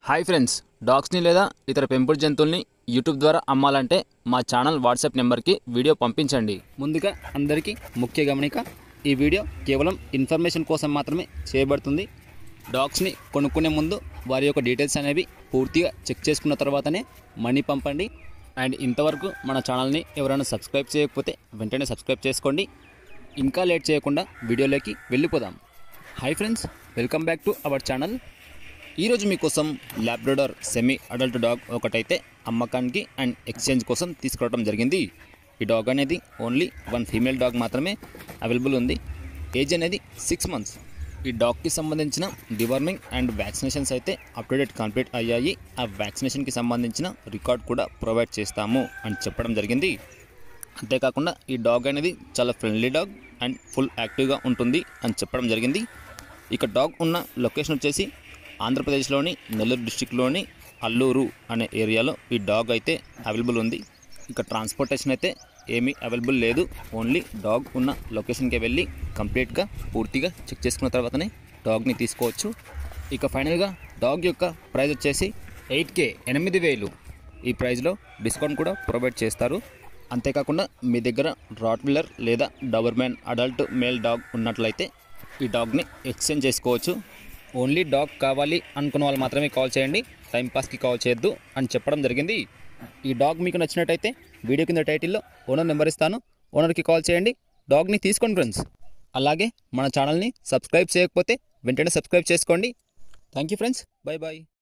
hi friends డాగ్స్ని లేదా ఇతర పెంపుడు జంతువుల్ని యూట్యూబ్ ద్వారా అమ్మాలంటే మా ఛానల్ వాట్సాప్ నెంబర్కి వీడియో పంపించండి ముందుగా అందరికీ ముఖ్య గమనిక ఈ వీడియో కేవలం ఇన్ఫర్మేషన్ కోసం మాత్రమే చేయబడుతుంది డాగ్స్ని కొనుక్కునే ముందు వారి యొక్క డీటెయిల్స్ అనేవి పూర్తిగా చెక్ చేసుకున్న తర్వాతనే మనీ పంపండి అండ్ ఇంతవరకు మన ఛానల్ని ఎవరైనా సబ్స్క్రైబ్ చేయకపోతే వెంటనే సబ్స్క్రైబ్ చేసుకోండి ఇంకా లేట్ చేయకుండా వీడియోలోకి వెళ్ళిపోదాం hi friends welcome back to our channel ఈరోజు మీకోసం ల్యాబ్రడార్ సెమీ అడల్ట్ డాగ్ ఒకటైతే అమ్మకానికి అండ్ ఎక్స్చేంజ్ కోసం తీసుకురావడం జరిగింది ఈ డాగ్ అనేది ఓన్లీ వన్ ఫీమేల్ డాగ్ మాత్రమే అవైలబుల్ ఉంది ఏజ్ అనేది సిక్స్ మంత్స్ ఈ డాగ్కి సంబంధించిన డివార్మింగ్ అండ్ వ్యాక్సినేషన్స్ అయితే అప్ టు డేట్ కంప్లీట్ అయ్యాయి ఆ వ్యాక్సినేషన్కి సంబంధించిన రికార్డ్ కూడా ప్రొవైడ్ చేస్తాము అని చెప్పడం జరిగింది అంతేకాకుండా ఈ డాగ్ అనేది చాలా ఫ్రెండ్లీ డాగ్ అండ్ ఫుల్ యాక్టివ్గా ఉంటుంది అని చెప్పడం జరిగింది ఇక డాగ్ ఉన్న లొకేషన్ వచ్చేసి ఆంధ్రప్రదేశ్లోని నెల్లూరు డిస్టిక్లోని అల్లూరు అనే ఏరియాలో ఈ డాగ్ అయితే అవైలబుల్ ఉంది ఇక ట్రాన్స్పోర్టేషన్ అయితే ఏమీ అవైలబుల్ లేదు ఓన్లీ డాగ్ ఉన్న లొకేషన్కి వెళ్ళి కంప్లీట్గా పూర్తిగా చెక్ చేసుకున్న తర్వాతనే డాగ్ని తీసుకోవచ్చు ఇక ఫైనల్గా డాగ్ యొక్క ప్రైస్ వచ్చేసి ఎయిట్ కే ఎనిమిది వేలు ఈ ప్రైస్లో డిస్కౌంట్ కూడా ప్రొవైడ్ చేస్తారు అంతేకాకుండా మీ దగ్గర రాట్విల్లర్ లేదా డబర్మ్యాన్ అడల్ట్ మేల్ డాగ్ ఉన్నట్లయితే ఈ డాగ్ని ఎక్స్చేంజ్ చేసుకోవచ్చు ఓన్లీ డాగ్ కావాలి అనుకున్న వాళ్ళు మాత్రమే కాల్ చేయండి టైంపాస్కి కాల్ చేయొద్దు అని చెప్పడం జరిగింది ఈ డాగ్ మీకు నచ్చినట్టయితే వీడియో కింద టైటిల్లో ఓనర్ నెంబర్ ఇస్తాను ఓనర్కి కాల్ చేయండి డాగ్ని తీసుకోండి ఫ్రెండ్స్ అలాగే మన ఛానల్ని సబ్స్క్రైబ్ చేయకపోతే వెంటనే సబ్స్క్రైబ్ చేసుకోండి thank you friends bye bye